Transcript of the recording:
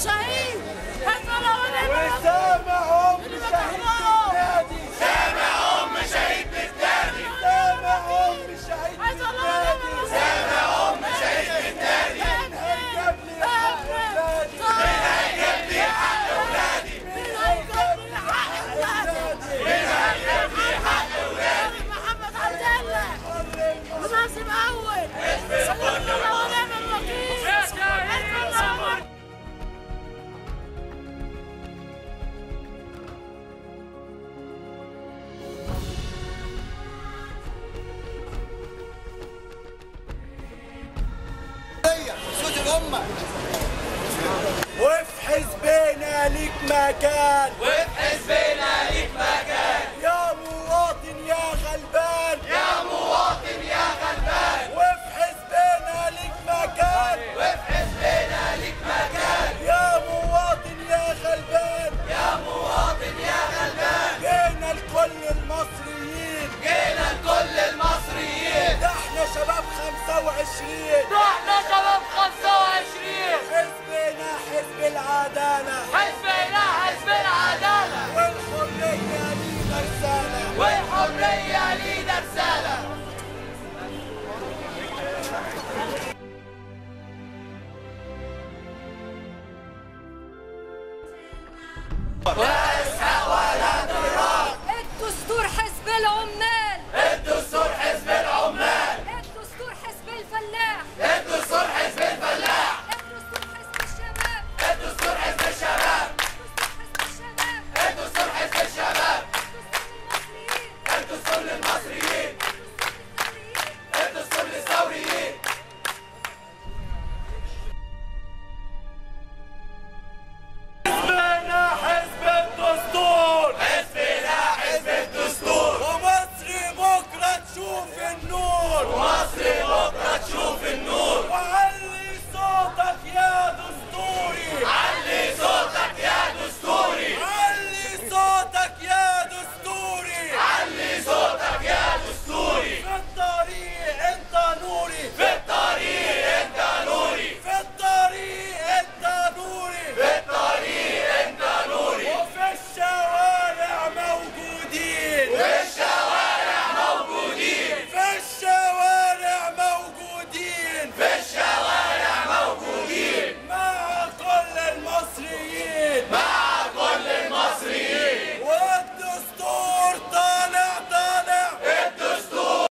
شهيد حسب الله ونعم وسامع ام اللي شهيد بتحرقه. بالنادي سامع ام شهيد بالنادي سامع ام شهيد حسب الله ونعم بالنادي الوكيل سامع ام شهيد بالنادي هيجيب لي حق ولادي مين هيجيب لي حق ولادي مين هيجيب لي حق ولادي محمد عبد الله مناسب اول حسب الله ونعم الوكيل حسب الله ونعم صوت الأمة وفي حزبنا ليك مكان وفي